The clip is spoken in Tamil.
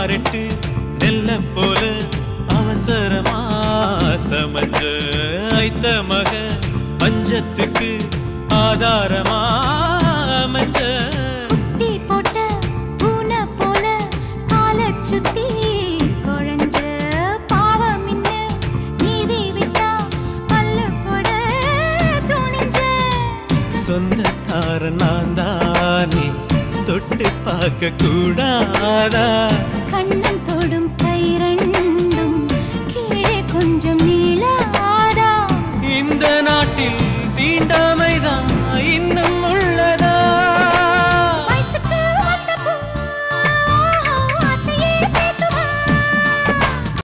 காரெட்டு நெல்ல போல அவசரமா சமஞ்ச ஐத்த மக பஞ்சத்துக்கு ஆதாரமா அமைஞ்ச குட்டி போட்ட பூனை போல காலைச் சுத்தி குழஞ்ச பாவம் இன்ன நீதி விட்டா பல்லு போட துணிஞ்ச சொந்தக்காரன் நான் தானே தொட்டு பார்க்க கூடாதா கண்ணன் தொடு